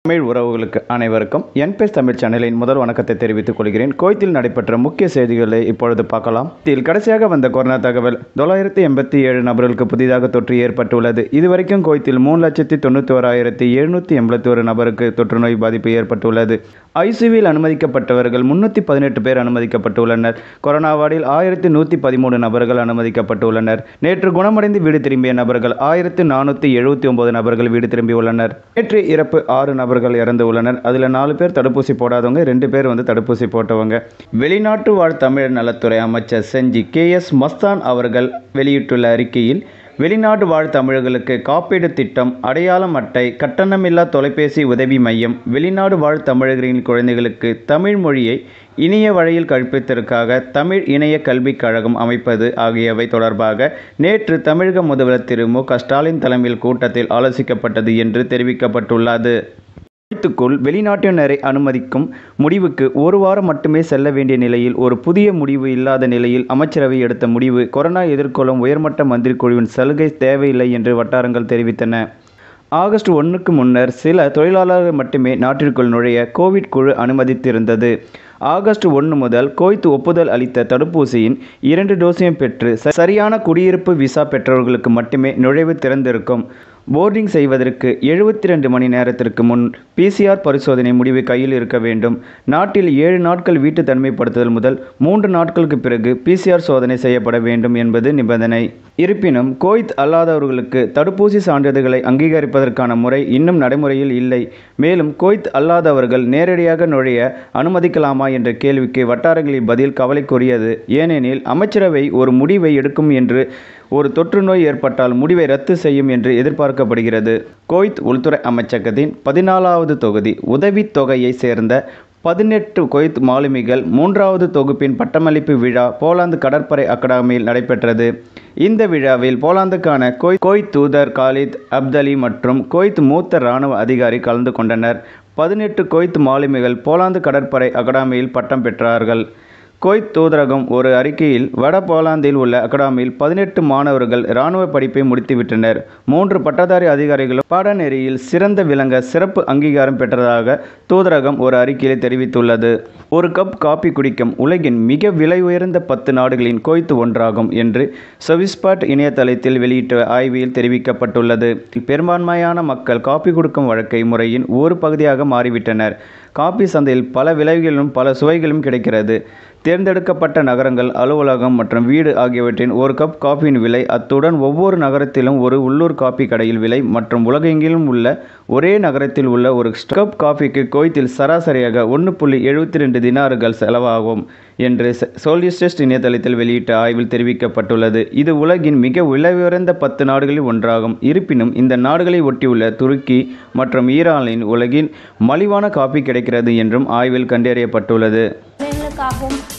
தமிழ் உறவுகளுக்கு அனைவருக்கும் என்பேஸ் தமிழ் சேனலின் முதல் வணக்கத்தை தெரிவித்துக் கொள்கிறேன் கோயத்தில் நடைபெற்ற முக்கிய செய்திகளை இப்பொழுது பார்க்கலாம் இதில் கடைசியாக வந்த கொரோனா தகவல் தொள்ளாயிரத்தி எண்பத்தி ஏழு நபர்களுக்கு புதிதாக தொற்று ஏற்பட்டுள்ளது இதுவரைக்கும் கோயத்தில் மூணு லட்சத்தி தொண்ணூற்றி ஓராயிரத்தி எழுநூற்றி எண்பத்தி ஒரு நபருக்கு தொற்று நோய் பாதிப்பு ஏற்பட்டுள்ளது ஐசியூவில் அனுமதிக்கப்பட்டவர்கள் முன்னூற்றி பதினெட்டு பேர் அனுமதிக்கப்பட்டுள்ளனர் கொரோனா வார்டில் ஆயிரத்தி நூற்றி பதிமூணு நபர்கள் அனுமதிக்கப்பட்டுள்ளனர் நேற்று குணமடைந்து வீடு திரும்பிய நபர்கள் ஆயிரத்தி நானூற்றி எழுபத்தி ஒன்பது நபர்கள் வீடு திரும்பியுள்ளனர் நேற்று இறப்பு ஆறு நபர்கள் இறந்து உள்ளனர் அதில் நாலு பேர் தடுப்பூசி போடாதவங்க ரெண்டு பேர் வந்து தடுப்பூசி போட்டவங்க வெளிநாட்டு வாழ் தமிழர் நலத்துறை அமைச்சர் செஞ்சி கே எஸ் மஸ்தான் அவர்கள் வெளியிட்டுள்ள அறிக்கையில் வெளிநாடு வாழ் தமிழர்களுக்கு காப்பீடு திட்டம் அடையாளம் அட்டை கட்டணமில்லா தொலைபேசி உதவி மையம் வெளிநாடு வாழ் தமிழர்களின் குழந்தைகளுக்கு தமிழ் மொழியை இணைய வழியில் கற்பித்ததற்காக தமிழ் இணைய கல்விக் கழகம் அமைப்பது ஆகியவை தொடர்பாக நேற்று தமிழக முதல்வர் திரு மு க ஸ்டாலின் தலைமையில் கூட்டத்தில் ஆலோசிக்கப்பட்டது என்று தெரிவிக்கப்பட்டுள்ளது குவைத்துக்குள் வெளிநாட்டினரை அனுமதிக்கும் முடிவுக்கு ஒரு வாரம் மட்டுமே செல்ல வேண்டிய நிலையில் ஒரு புதிய முடிவு இல்லாத நிலையில் அமைச்சரவை எடுத்த முடிவு கொரோனா எதிர்கொள்ளும் உயர்மட்ட மந்திரி குழுவின் சலுகை தேவையில்லை என்று வட்டாரங்கள் தெரிவித்தன ஆகஸ்ட் ஒன்றுக்கு முன்னர் சில தொழிலாளர்கள் மட்டுமே நாட்டிற்குள் நுழைய கோவிட் குழு அனுமதித்திருந்தது ஆகஸ்ட் ஒன்று முதல் கோய்த் ஒப்புதல் அளித்த தடுப்பூசியின் இரண்டு டோஸையும் பெற்று ச- சரியான குடியிருப்பு விசா பெற்றவர்களுக்கு மட்டுமே நுழைவு திறந்திருக்கும் போர்டிங் செய்வதற்கு எழுபத்தி ரெண்டு மணி நேரத்திற்கு முன் பிசிஆர் பரிசோதனை முடிவு கையில் இருக்க வேண்டும் நாட்டில் ஏழு நாட்கள் வீட்டு தனிமைப்படுத்துதல் முதல் மூன்று நாட்களுக்கு பிறகு பிசிஆர் சோதனை செய்யப்பட வேண்டும் என்பது நிபந்தனை இருப்பினும் கோய்த் அல்லாதவர்களுக்கு தடுப்பூசி சான்றிதழ்களை அங்கீகரிப்பதற்கான முறை இன்னும் நடைமுறையில் இல்லை மேலும் கோய்த் அல்லாதவர்கள் நேரடியாக நுழைய அனுமதிக்கலாமா என்ற கேள்விக்கு வட்டாரங்களின் பதில் கவலைக்குரியது ஏனெனில் அமைச்சரவை ஒரு முடிவை எடுக்கும் என்று ஒரு தொற்று நோய் ஏற்பட்டால் முடிவை ரத்து செய்யும் என்று எதிர்பார்க்கப்படுகிறது கோய்த் உள்துறை அமைச்சகத்தின் பதினாலாவது தொகுதி உதவித் தொகையை சேர்ந்த பதினெட்டு கொய்த் மாலுமிகள் மூன்றாவது தொகுப்பின் பட்டமளிப்பு விழா போலாந்து கடற்படை அகாடமியில் நடைபெற்றது இந்த விழாவில் போலாந்துக்கான கோய் கோய்த் தூதர் காலித் அப்தலி மற்றும் கோய்த் மூத்த இராணுவ அதிகாரி கலந்து கொண்டனர் பதினெட்டு கோய்த் மாலுமிகள் போலாந்து கடற்படை அகாடமியில் பட்டம் பெற்றார்கள் கோய்த் தூதரகம் ஒரு அறிக்கையில் வட போலாந்தில் உள்ள அகாடமியில் பதினெட்டு மாணவர்கள் இராணுவ படிப்பை முடித்துவிட்டனர் மூன்று பட்டதாரி அதிகாரிகளும் பாடநெறியில் சிறந்த விளங்க சிறப்பு அங்கீகாரம் பெற்றதாக தூதரகம் ஒரு அறிக்கையில் தெரிவித்துள்ளது ஒரு கப் காபி குடிக்கும் உலகின் மிக விலை உயர்ந்த பத்து நாடுகளின் கோய்த்து ஒன்றாகும் என்று சவிஸ்பாட் இணையதளத்தில் வெளியிட்ட ஆய்வில் தெரிவிக்கப்பட்டுள்ளது பெரும்பான்மையான மக்கள் காபி கொடுக்கும் வழக்கை முறையின் ஒரு பகுதியாக மாறிவிட்டனர் காபி சந்தையில் பல விலைகளிலும் பல சுவைகளும் கிடைக்கிறது தேர்ந்தெடுக்கப்பட்ட நகரங்கள் அலுவலகம் மற்றும் வீடு ஆகியவற்றின் ஒரு கப் காபியின் விலை அத்துடன் ஒவ்வொரு நகரத்திலும் ஒரு உள்ளூர் காபி கடையில் விலை மற்றும் உலகெங்கிலும் உள்ள ஒரே நகரத்தில் உள்ள ஒரு கப் காபிக்கு கோயத்தில் சராசரியாக ஒன்று புள்ளி எழுபத்தி ரெண்டு தினாறுகள் செலவாகும் என்று சோலிஸ்டஸ்ட் இணையதளத்தில் வெளியிட்ட ஆய்வில் தெரிவிக்கப்பட்டுள்ளது இது உலகின் மிக விலை உயர்ந்த பத்து நாடுகளில் ஒன்றாகும் இருப்பினும் இந்த நாடுகளை ஒட்டியுள்ள துருக்கி மற்றும் ஈரானின் உலகின் மலிவான காபி கிடைக்கிறது என்றும் ஆய்வில் கண்டறியப்பட்டுள்ளது எங்களுக்காகவும்